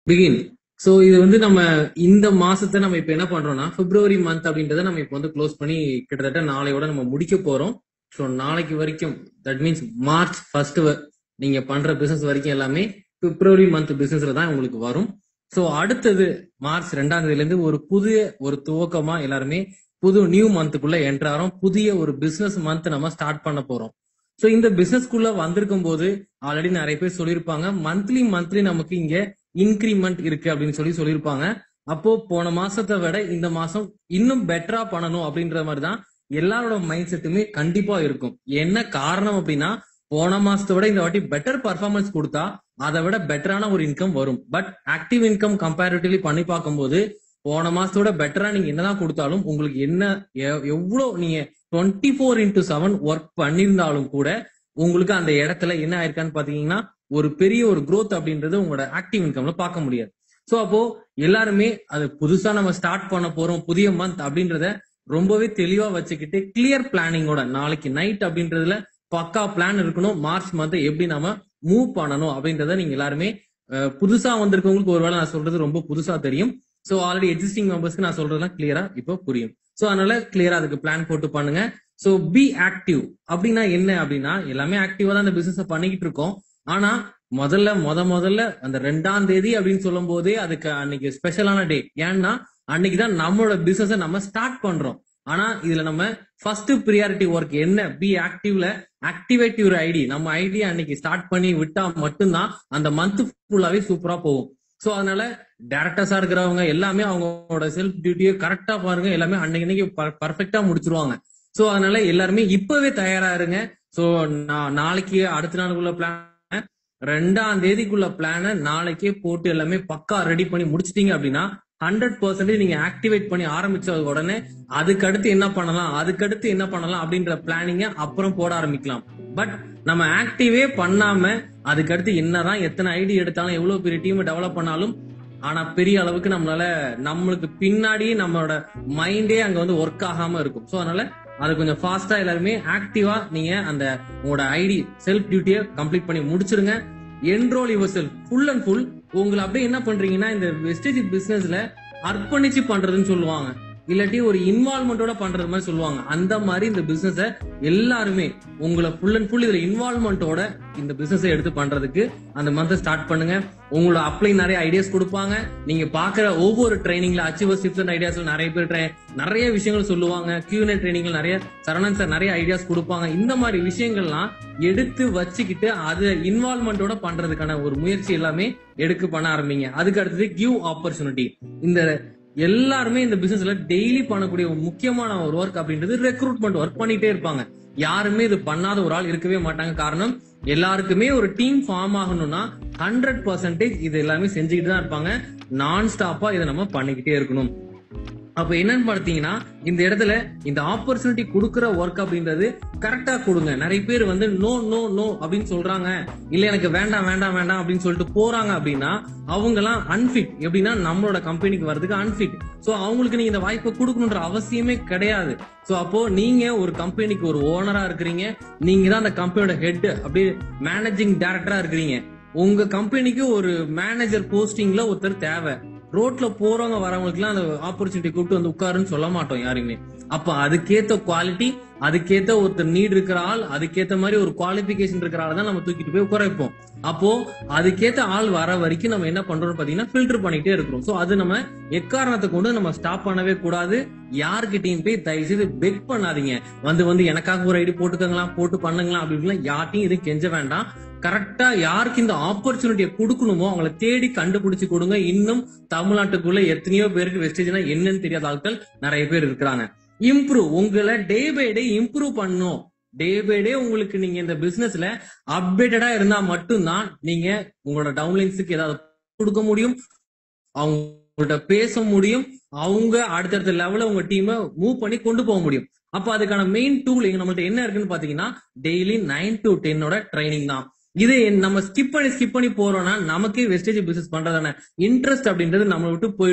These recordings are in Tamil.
பிகின் சோ இது வந்து நம்ம இந்த மாசத்தை நம்ம இப்ப என்ன பண்றோம்னா பிப்ரவரி மந்த் அப்படின்றத நம்ம இப்ப வந்து க்ளோஸ் பண்ணி கிட்டத்தட்ட நாளையோட நம்ம முடிக்க போறோம் ஸோ நாளைக்கு வரைக்கும் தட் மீன்ஸ் மார்ச் ஃபர்ஸ்ட் நீங்க பண்ற பிசினஸ் வரைக்கும் எல்லாமே பிப்ரவரி மந்த் பிசினஸ்ல தான் உங்களுக்கு வரும் சோ அடுத்தது மார்ச் ரெண்டாம் தேதியில இருந்து ஒரு புதிய ஒரு துவக்கமா எல்லாருமே புது நியூ மந்த்துக்குள்ள என்டர் ஆகிறோம் புதிய ஒரு பிசினஸ் மந்த் நம்ம ஸ்டார்ட் பண்ண போறோம் சோ இந்த பிசினஸ்க்குள்ள வந்திருக்கும் போது ஆல்ரெடி நிறைய பேர் சொல்லியிருப்பாங்க மந்த்லி மந்த்லி நமக்கு இங்க இன்கிரிமெண்ட் இருக்கு அப்படின்னு சொல்லி சொல்லியிருப்பாங்க அப்போ போன மாசத்தை விட இந்த மாசம் இன்னும் பெட்டரா பண்ணணும் அப்படின்ற மாதிரி தான் எல்லாரோட மைண்ட் செட்டுமே கண்டிப்பா இருக்கும் என்ன காரணம் அப்படின்னா போன மாசத்தை விட இந்த வாட்டி பெட்டர் பர்ஃபார்மன்ஸ் கொடுத்தா அதை விட பெட்டரான ஒரு இன்கம் வரும் பட் ஆக்டிவ் இன்கம் கம்பேரிட்டிவ்லி பண்ணி பார்க்கும்போது போன மாசத்தோட பெட்டரா நீங்க என்னதான் கொடுத்தாலும் உங்களுக்கு என்ன எ- எவ்வளவு நீங்க twenty four into seven work பண்ணியிருந்தாலும் கூட உங்களுக்கு அந்த இடத்துல என்ன ஆயிருக்கான்னு பாத்தீங்கன்னா ஒரு பெரிய ஒரு growth அப்படின்றது உங்களோட ஆக்டிவ் இன்கம்ல பார்க்க முடியாது சோ அப்போ எல்லாருமே அது புதுசா நம்ம ஸ்டார்ட் பண்ண போறோம் புதிய மந்த் அப்படின்றத ரொம்பவே தெளிவா வச்சுக்கிட்டு கிளியர் பிளானிங்கோட நாளைக்கு நைட் அப்படின்றதுல பக்கா பிளான் இருக்கணும் மார்ச் மந்த் எப்படி நாம மூவ் பண்ணணும் அப்படின்றத நீங்க எல்லாருமே அஹ், புதுசா வந்திருக்கவங்களுக்கு ஒருவேளை நான் சொல்றது ரொம்ப புதுசா தெரியும் சோ ஆல்ரெடி எக்ஸிஸ்டிங் மெம்பர்ஸ்க்கு நான் சொல்றதெல்லாம் கிளியரா இப்போ புரியும் சோ அதனால கிளியரா அதுக்கு பிளான் போட்டு பண்ணுங்க சோ பி ஆக்டிவ் அப்படின்னா என்ன அப்படின்னா எல்லாமே ஆக்டிவா தான் இந்த பிசினஸ் பண்ணிக்கிட்டு இருக்கோம் ஆனா முதல்ல முத முதல்ல அந்த ரெண்டாம் தேதி அப்படின்னு சொல்லும் போதே அதுக்கு அன்னைக்கு ஸ்பெஷலான டே ஏன்னா அன்னைக்கு தான் நம்மளோட பிசினஸ் நம்ம ஸ்டார்ட் பண்றோம் ஆனா இதுல நம்ம ஃபர்ஸ்ட் ப்ரியாரிட்டி ஒர்க் என்ன பி ஆக்டிவ்ல ஆக்டிவேட் யுவர் ஐடி நம்ம ஐடி அன்னைக்கு ஸ்டார்ட் பண்ணி விட்டா மட்டும்தான் அந்த மந்த் ஃபுல்லாவே சூப்பரா போகும் சோ அதனால டேரக்டர்ஸா இருக்கிறவங்க எல்லாமே அவங்களோட செல்ஃப் டியூட்டியை கரெக்டா பாருங்க எல்லாமே அன்னைக்கு அன்னைக்கு பர்ஃபெக்டா முடிச்சிருவாங்க சோ அதனால எல்லாருமே இப்பவே தயாரா இருங்க சோ நாளைக்கு அடுத்த நாளுக்குள்ள பிளான் ரெண்டாம் தேதிக்குள்ள பிளான நாளைக்கே போட்டு எல்லாமே பக்கா ரெடி பண்ணி முடிச்சிட்டீங்க அப்படின்னா ஹண்ட்ரட் பர்சன்டேஜ் நீங்க ஆக்டிவேட் பண்ணி ஆரம்பிச்ச உடனே அதுக்கு அடுத்து என்ன பண்ணலாம் அதுக்கு அடுத்து என்ன பண்ணலாம் அப்படின்ற பிளானிங்க அப்புறம் போட ஆரம்பிக்கலாம் பட் நம்ம ஆக்டிவே பண்ணாம அதுக்கு அடுத்து என்னதான் எத்தனை ஐடி எடுத்தாலும் எவ்வளவு பெரிய டீம் டெவலப் பண்ணாலும் ஆனா பெரிய அளவுக்கு நம்மளால நம்மளுக்கு பின்னாடியே நம்மளோட மைண்டே அங்க வந்து ஒர்க் ஆகாம இருக்கும் சோ அதனால அது கொஞ்சம் ஃபாஸ்டா எல்லாருமே ஆக்டிவா நீங்க அந்த உங்களோட ஐடி செல்ஃப் டியூட்டியை கம்ப்ளீட் பண்ணி முடிச்சிருங்க enrol yourself full and full உங்களை அப்படியே என்ன பண்றீங்கன்னா இந்த வெஸ்டேஜ் பிசினஸ்ல அர்ப்பணிச்சு பண்றதுன்னு சொல்லுவாங்க இல்லாட்டி ஒரு இன்வால்மெண்டோட பண்றது மாதிரி சொல்லுவாங்க அந்த மாதிரி இந்த பிசினஸ எல்லாருமே உங்களை ஃபுல் அண்ட் ஃபுல் இதுல இன்வால்மெண்டோட இந்த பிசினஸ் எடுத்து பண்றதுக்கு அந்த மந்த் ஸ்டார்ட் பண்ணுங்க உங்களோட அப்ளை நிறைய ஐடியாஸ் கொடுப்பாங்க நீங்க பாக்குற ஒவ்வொரு ட்ரைனிங்ல அச்சீவர்ஸ் டிப்ஸ் அண்ட் ஐடியாஸ்ல நிறைய பேர் tra- நிறைய விஷயங்கள் சொல்லுவாங்க கியூனே ட்ரைனிங்ல நிறைய சரணன் சார் நிறைய ஐடியாஸ் கொடுப்பாங்க இந்த மாதிரி விஷயங்கள்லாம் எடுத்து வச்சுக்கிட்டு அது இன்வால்மெண்டோட பண்றதுக்கான ஒரு முயற்சி எல்லாமே எடுக்க பண்ண ஆரம்பிங்க அதுக்கு அடுத்தது கிவ் ஆப்பர்ச்சுனிட்டி இந்த எல்லாருமே இந்த பிசினஸ்ல டெய்லி பண்ணக்கூடிய ஒரு முக்கியமான ஒரு ஒர்க் அப்படின்றது ரெக்ரூட்மெண்ட் ஒர்க் பண்ணிட்டே இருப்பாங்க யாருமே இது பண்ணாத ஒரு ஆள் இருக்கவே மாட்டாங்க காரணம் எல்லாருக்குமே ஒரு டீம் ஃபார்ம் ஆகணும்னா ஹண்ட்ரட் பர்சன்டேஜ் இது எல்லாமே செஞ்சுக்கிட்டு தான் இருப்பாங்க நான் ஸ்டாப்பா இதை நம்ம பண்ணிக்கிட்டே இருக்கணும் அப்ப என்னன்னு பார்த்தீங்கன்னா இந்த இடத்துல இந்த ஆப்பர்ச்சுனிட்டி கொடுக்குற ஒர்க் அப்படின்றது கரெக்டா கொடுங்க நிறைய பேர் வந்து நோ நோ நோ அப்படின்னு சொல்றாங்க இல்ல எனக்கு வேண்டாம் வேண்டாம் வேண்டாம் அப்படின்னு சொல்லிட்டு போறாங்க அப்படின்னா அவங்க எல்லாம் அன்ஃபிட் எப்படின்னா நம்மளோட கம்பெனிக்கு வர்றதுக்கு அன்ஃபிட் சோ அவங்களுக்கு நீங்க இந்த வாய்ப்பை கொடுக்கணுன்ற அவசியமே கிடையாது சோ அப்போ நீங்க ஒரு கம்பெனிக்கு ஒரு ஓனரா இருக்கிறீங்க நீங்க தான் அந்த கம்பெனியோட ஹெட் அப்படியே மேனேஜிங் டைரக்டரா இருக்கிறீங்க உங்க கம்பெனிக்கு ஒரு மேனேஜர் போஸ்டிங்ல ஒருத்தர் தேவை ரோட்ல போறவங்க வரவங்களுக்கு அந்த ஆப்பர்ச்சுனிட்டி கூப்பிட்டு வந்து உட்காருன்னு சொல்ல மாட்டோம் யாருமே அப்ப அதுக்கேத்த குவாலிட்டி அதுக்கேத்த ஒருத்தர் நீட் இருக்கிற ஆள் அதுக்கேத்த மாதிரி ஒரு குவாலிபிகேஷன் இருக்கிற ஆள் தான் நம்ம தூக்கிட்டு போய் உட்கார வைப்போம் அப்போ அதுக்கேத்த ஆள் வர வரைக்கும் நம்ம என்ன பண்றோம்னு பாத்தீங்கன்னா ஃபில்டர் பண்ணிட்டே இருக்கிறோம் சோ அது நம்ம எக்காரணத்தை கொண்டு நம்ம ஸ்டாப் பண்ணவே கூடாது யார்கிட்டயும் போய் தயவு செய்து பெக் பண்ணாதீங்க வந்து வந்து எனக்காக ஒரு ஐடி போட்டுக்கங்களா போட்டு பண்ணுங்களா அப்படின்னு யார்ட்டையும் இது கெஞ்ச வேண்டாம் கரெக்டா யாருக்கு இந்த ஆப்பர்ச்சுனிட்டியை கொடுக்கணுமோ அவங்கள தேடி கண்டுபிடிச்சு கொடுங்க இன்னும் தமிழ்நாட்டுக்குள்ள எத்தனையோ பேருக்கு வெஸ்டேஜ்னா என்னன்னு தெரியாத ஆட்கள் நிறைய பேர் இருக்கிறாங்க இம்ப்ரூவ் உங்களை டே பை டே இம்ப்ரூவ் பண்ணும் டே பை டே உங்களுக்கு நீங்க இந்த பிசினஸ்ல அப்டேட்டடா இருந்தா மட்டும்தான் நீங்க உங்களோட டவுன்லைன்ஸுக்கு ஏதாவது கொடுக்க முடியும் அவங்கள்ட்ட பேச முடியும் அவங்க அடுத்தடுத்த லெவல்ல உங்க டீமை மூவ் பண்ணி கொண்டு போக முடியும் அப்ப அதுக்கான மெயின் டூல் இங்க நம்மள்ட்ட என்ன இருக்குன்னு பாத்தீங்கன்னா டெய்லி நைன் டு டென்னோட ட்ரைனிங் தான் இது நம்ம ஸ்கிப் பண்ணி ஸ்கிப் பண்ணி போறோம்னா நமக்கே வெஸ்டேஜ் பிசினஸ் பண்றதான இன்ட்ரெஸ்ட் அப்படின்றது நம்மளை விட்டு போயிடும்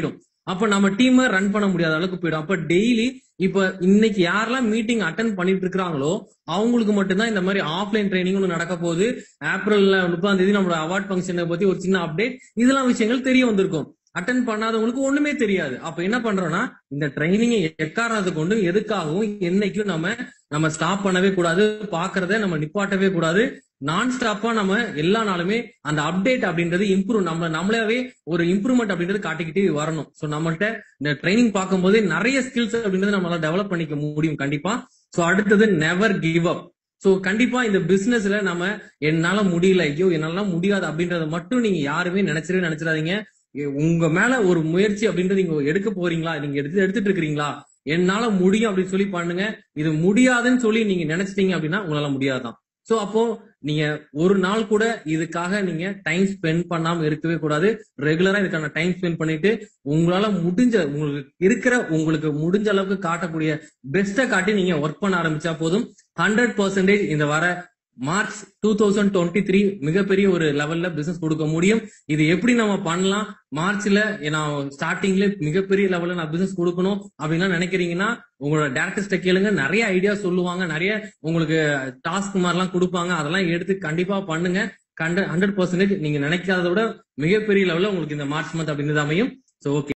அப்ப நம்ம டீமை ரன் பண்ண முடியாத அளவுக்கு போயிடும் அப்ப டெய்லி இப்ப இன்னைக்கு யாரெல்லாம் மீட்டிங் அட்டன் பண்ணிட்டு இருக்காங்களோ அவங்களுக்கு மட்டும்தான் இந்த மாதிரி ஆஃப்லைன் ட்ரைனிங் ஒன்று நடக்க போகுது ஏப்ரல்ல முப்பதாம் தேதி நம்மளோட அவார்ட் ஃபங்க்ஷனை பத்தி ஒரு சின்ன அப்டேட் இதெல்லாம் விஷயங்கள் தெரிய வந்திருக்கும் அட்டன் பண்ணாதவங்களுக்கு ஒண்ணுமே தெரியாது அப்ப என்ன பண்றோம்னா இந்த ட்ரைனிங்கை எக்காரணத்தை கொண்டு எதுக்காகவும் என்னைக்கும் நம்ம நம்ம ஸ்டாப் பண்ணவே கூடாது பாக்குறத நம்ம நிப்பாட்டவே கூடாது நான் ஸ்டாப்பா நம்ம எல்லா நாளுமே அந்த அப்டேட் அப்படின்றது இம்ப்ரூவ் நம்ம நம்மளாவே ஒரு இம்ப்ரூவ்மெண்ட் அப்படின்றது காட்டிக்கிட்டே வரணும் சோ நம்மள்ட்ட இந்த ட்ரைனிங் பார்க்கும்போது நிறைய ஸ்கில்ஸ் அப்படின்றது நம்மளால டெவலப் பண்ணிக்க முடியும் கண்டிப்பா சோ அடுத்தது நெவர் கிவ் அப் சோ கண்டிப்பா இந்த பிசினஸ்ல நம்ம என்னால முடியல ஐயோ என்னால முடியாது அப்படின்றத மட்டும் நீங்க யாருமே நினைச்சிடவே நினைச்சிடாதீங்க உங்க மேல ஒரு முயற்சி அப்படின்றது நீங்க எடுக்க போறீங்களா நீங்க எடுத்து எடுத்துட்டு இருக்கீங்களா என்னால முடியும் அப்படின்னு சொல்லி பண்ணுங்க இது முடியாதுன்னு சொல்லி நீங்க நினைச்சிட்டீங்க அப்படின்னா உங்களால முடியாதான் சோ அப்போ நீங்க ஒரு நாள் கூட இதுக்காக நீங்க டைம் ஸ்பெண்ட் பண்ணாம இருக்கவே கூடாது ரெகுலரா இதுக்கான டைம் ஸ்பெண்ட் பண்ணிட்டு உங்களால முடிஞ்ச உங்களுக்கு இருக்கிற உங்களுக்கு முடிஞ்ச அளவுக்கு காட்டக்கூடிய பெஸ்ட்டை காட்டி நீங்க ஒர்க் பண்ண ஆரம்பிச்சா போதும் ஹண்ட்ரட் பர்சன்டேஜ் இந்த வர March two thousand twenty three மிகப்பெரிய ஒரு லெவல்ல பிசினஸ் கொடுக்க முடியும் இது எப்படி நம்ம பண்ணலாம் மார்ச்ல நான் ஸ்டார்டிங்ல மிகப்பெரிய லெவல்ல நான் பிசினஸ் கொடுக்கணும் அப்படின்னா நினைக்கிறீங்கன்னா உங்களோட டேரக்டர்ஸ்ட கேளுங்க நிறைய ஐடியா சொல்லுவாங்க நிறைய உங்களுக்கு டாஸ்க் மாதிரிலாம் கொடுப்பாங்க அதெல்லாம் எடுத்து கண்டிப்பா பண்ணுங்க ஹண்ட்ரட் பர்சன்டேஜ் நீங்க நினைக்காதத விட மிகப்பெரிய லெவல்ல உங்களுக்கு இந்த மார்ச் மந்த் அப்படின்றது அமையும் ஸோ ஓகே